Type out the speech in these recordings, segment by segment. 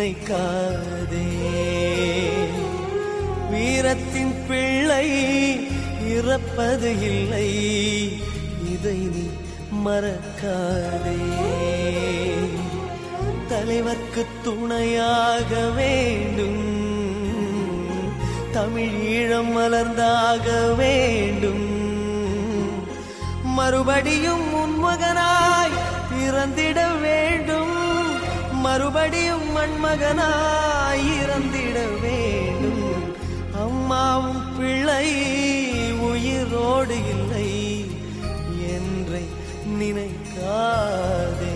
நினைக்காதே வீரத்தின் பிள்ளை இறப்பது இல்லை இதை நீ மறக்காதே தலைவர்க்கு துணையாக வேண்டும் தமிழ் ஈழம் மலர்ந்தாக வேண்டும் மறுபடியும் உன்மகனாய் பிறந்திட வேண்டும் மறுபடியும் மண்மகனாய் இறந்திட வேண்டும் அம்மாவும் பிள்ளை உயிரோடு இல்லை என்றை நினைக்காதே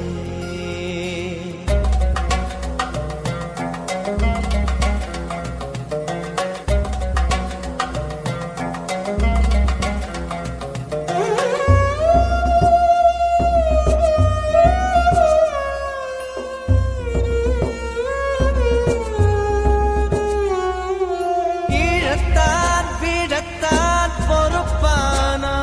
ஈழத்தான் வீழத்தான் பொறுப்பானா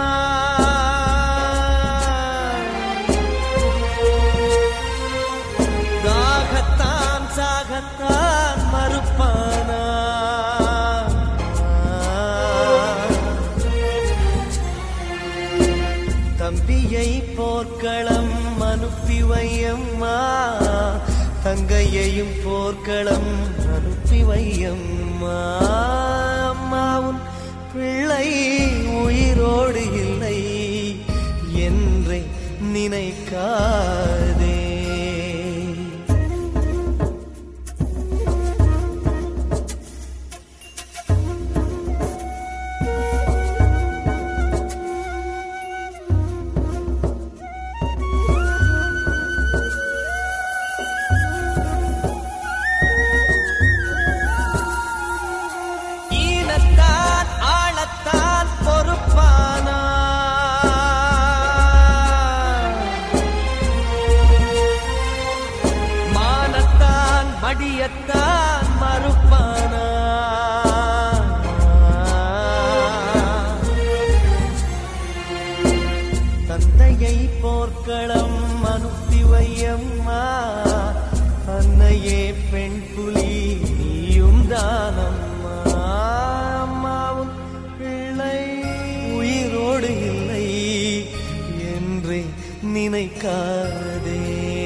தாகத்தான் சாகத்தான் மறுப்பானா தம்பியை போர்க்களம் அனுப்பி வையம்மா தங்கையையும் போர்க்களம் அனுப்பி வையம்மா அம்மாவும் பிள்ளை உயிரோடு இல்லை என்றை நினைக்காதே ஈனத்தான் ஆளத்தான் பொறுப்பானா மானத்தான் மடியத்தான் மறுப்பானா தந்தையை போர்க்களம் அனுப்பி வையம்மா அன்னையே பெண் புலி நீயும் தானம்மா அம்மாவும் பிள்ளை உயிரோடு இல்லை என்று நினைக்காதே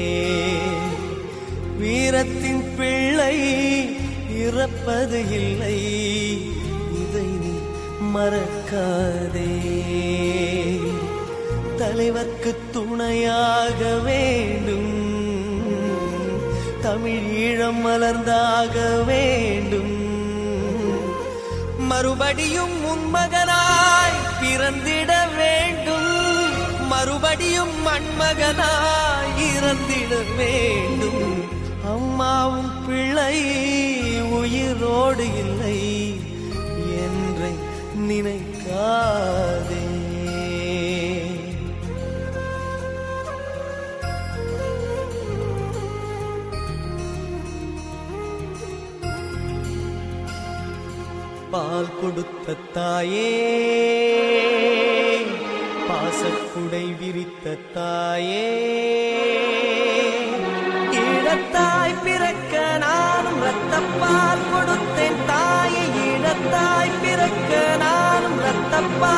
வீரத்தின் பிள்ளை இறப்பது இல்லை இதை நீ மறக்காதே தலைவர்க்கு துணையாக வேண்டும் தமிழ் ஈழம் மலர்ந்தாக வேண்டும் மறுபடியும் உன்மகனாய் பிறந்திட வேண்டும் மறுபடியும் மண்மகனாய் இறந்திட வேண்டும் அம்மாவும் பிள்ளை உயிரோடு இல்லை என்றை நினைக்காதே பால் கொடுத்த தாயே பாசக்குடை விரித்த தாயே ஈழத்தாய் பிறக்க நானும் ரத்தப்பால் கொடுத்தேன் தாயே ஈழத்தாய் பிறக்க நானும் ரத்தப்பால்